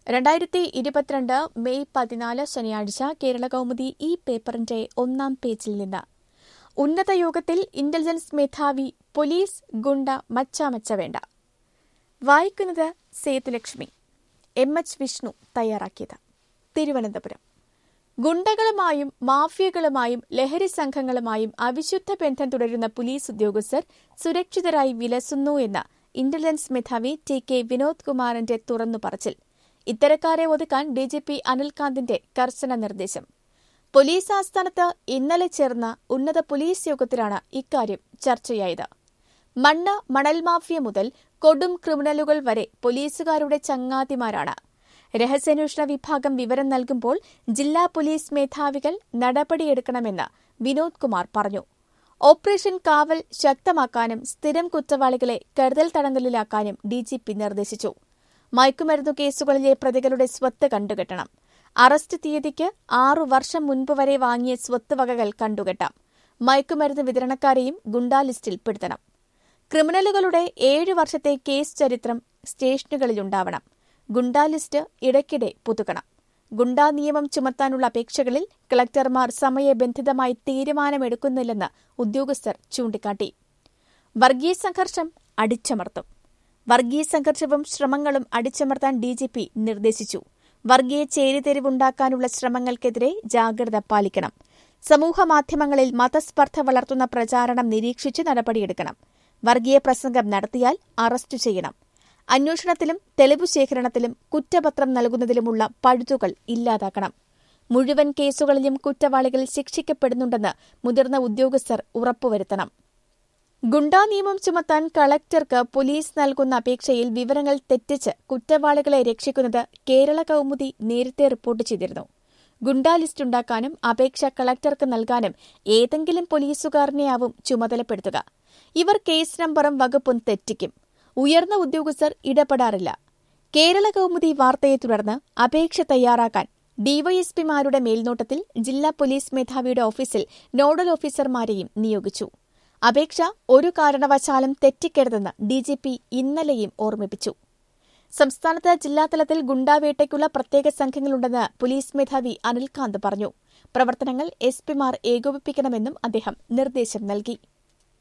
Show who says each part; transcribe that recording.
Speaker 1: രണ്ടായിരത്തി ഇരുപത്തിരണ്ട് മെയ് പതിനാല് ശനിയാഴ്ച കേരള കൗമുദി ഈ പേപ്പറിന്റെ ഒന്നാം പേജിൽ നിന്ന് ഉന്നത യോഗത്തിൽ ഇന്റലിജൻസ് മേധാവി പോലീസ് ഗുണ്ട മച്ചാമച്ച വേണ്ട വായിക്കുന്നത് സേതുലക്ഷ്മി എം എച്ച് വിഷ്ണു തയ്യാറാക്കിയത് തിരുവനന്തപുരം ഗുണ്ടകളുമായും മാഫിയകളുമായും ലഹരി സംഘങ്ങളുമായും അവിശുദ്ധ ബന്ധം തുടരുന്ന പോലീസ് ഉദ്യോഗസ്ഥർ സുരക്ഷിതരായി വിലസുന്നു എന്ന ഇന്റലിജൻസ് മേധാവി ടി കെ വിനോദ് കുമാറിന്റെ തുറന്നു പറച്ചിൽ ഇത്തരക്കാരെ ഒതുക്കാൻ ഡിജിപി അനിൽകാന്തിന്റെ കർശന നിർദ്ദേശം പോലീസ് ആസ്ഥാനത്ത് ഇന്നലെ ചേർന്ന ഉന്നത പോലീസ് യോഗത്തിലാണ് ഇക്കാര്യം ചർച്ചയായത് മണ്ണ് മണൽ മാഫിയ മുതൽ കൊടും ക്രിമിനലുകൾ വരെ പോലീസുകാരുടെ ചങ്ങാതിമാരാണ് രഹസ്യാന്വേഷണ വിഭാഗം വിവരം നൽകുമ്പോൾ ജില്ലാ പോലീസ് മേധാവികൾ നടപടിയെടുക്കണമെന്ന് വിനോദ് കുമാർ പറഞ്ഞു ഓപ്പറേഷൻ കാവൽ ശക്തമാക്കാനും സ്ഥിരം കുറ്റവാളികളെ കരുതൽ തടങ്കലിലാക്കാനും ഡിജിപി നിർദ്ദേശിച്ചു മയക്കുമരുന്നു കേസുകളിലെ പ്രതികളുടെ സ്വത്ത് കണ്ടുകെട്ടണം അറസ്റ്റ് തീയതിക്ക് ആറു വർഷം മുൻപ് വരെ വാങ്ങിയ സ്വത്ത് വകകൾ കണ്ടുകെട്ടാം മയക്കുമരുന്ന് വിതരണക്കാരെയും ഗുണ്ടാ ലിസ്റ്റിൽ പെടുത്തണം ക്രിമിനലുകളുടെ ഏഴു വർഷത്തെ കേസ് ചരിത്രം സ്റ്റേഷനുകളിലുണ്ടാവണം ഗുണ്ടാ ലിസ്റ്റ് ഇടയ്ക്കിടെ പുതുക്കണം ഗുണ്ടാ നിയമം ചുമത്താനുള്ള അപേക്ഷകളിൽ കളക്ടർമാർ സമയബന്ധിതമായി തീരുമാനമെടുക്കുന്നില്ലെന്ന് ഉദ്യോഗസ്ഥർ ചൂണ്ടിക്കാട്ടി വർഗീയ സംഘർഷം അടിച്ചമർത്തും വർഗീയ സംഘർഷവും ശ്രമങ്ങളും അടിച്ചമർത്താൻ ഡിജിപി നിർദ്ദേശിച്ചു വർഗീയ ചേരിതിരിവുണ്ടാക്കാനുള്ള ശ്രമങ്ങൾക്കെതിരെ ജാഗ്രത പാലിക്കണം സമൂഹമാധ്യമങ്ങളിൽ മതസ്പർദ്ധ വളർത്തുന്ന പ്രചാരണം നിരീക്ഷിച്ച് നടപടിയെടുക്കണം വർഗീയ പ്രസംഗം നടത്തിയാൽ അറസ്റ്റ് ചെയ്യണം അന്വേഷണത്തിലും തെളിവു ശേഖരണത്തിലും കുറ്റപത്രം നൽകുന്നതിലുമുള്ള പഴുതുകൾ ഇല്ലാതാക്കണം മുഴുവൻ കേസുകളിലും കുറ്റവാളികൾ ശിക്ഷിക്കപ്പെടുന്നുണ്ടെന്ന് മുതിർന്ന ഉദ്യോഗസ്ഥർ ഉറപ്പുവരുത്തണം ഗുണ്ടാ നിയമം ചുമത്താൻ കളക്ടർക്ക് പോലീസ് നൽകുന്ന അപേക്ഷയിൽ വിവരങ്ങൾ തെറ്റിച്ച് കുറ്റവാളികളെ രക്ഷിക്കുന്നത് കേരള കൌമുദി നേരത്തെ റിപ്പോർട്ട് ചെയ്തിരുന്നു ഗുണ്ടാ ലിസ്റ്റ് ഉണ്ടാക്കാനും അപേക്ഷ കളക്ടർക്ക് നൽകാനും ഏതെങ്കിലും പോലീസുകാരനെയാവും ചുമതലപ്പെടുത്തുക ഇവർ കേസ് നമ്പറും വകുപ്പും തെറ്റിക്കും ഉയർന്ന ഉദ്യോഗസ്ഥർ ഇടപെടാറില്ല കേരള കൌമുദി വാർത്തയെ തുടർന്ന് അപേക്ഷ തയ്യാറാക്കാൻ ഡിവൈഎസ്പിമാരുടെ മേൽനോട്ടത്തിൽ ജില്ലാ പോലീസ് മേധാവിയുടെ ഓഫീസിൽ നോഡൽ ഓഫീസർമാരെയും നിയോഗിച്ചു അപേക്ഷ ഒരു കാരണവശാലും തെറ്റിക്കരുതെന്ന് ഡിജിപി ഇന്നലെയും ഓർമ്മിപ്പിച്ചു സംസ്ഥാനത്ത് ജില്ലാതലത്തിൽ ഗുണ്ടാവേട്ടയ്ക്കുള്ള പ്രത്യേക സംഘങ്ങളുണ്ടെന്ന് പോലീസ് മേധാവി അനിൽകാന്ത് പറഞ്ഞു പ്രവർത്തനങ്ങൾ എസ്പിമാർ ഏകോപിപ്പിക്കണമെന്നും അദ്ദേഹം നിർദ്ദേശം നൽകി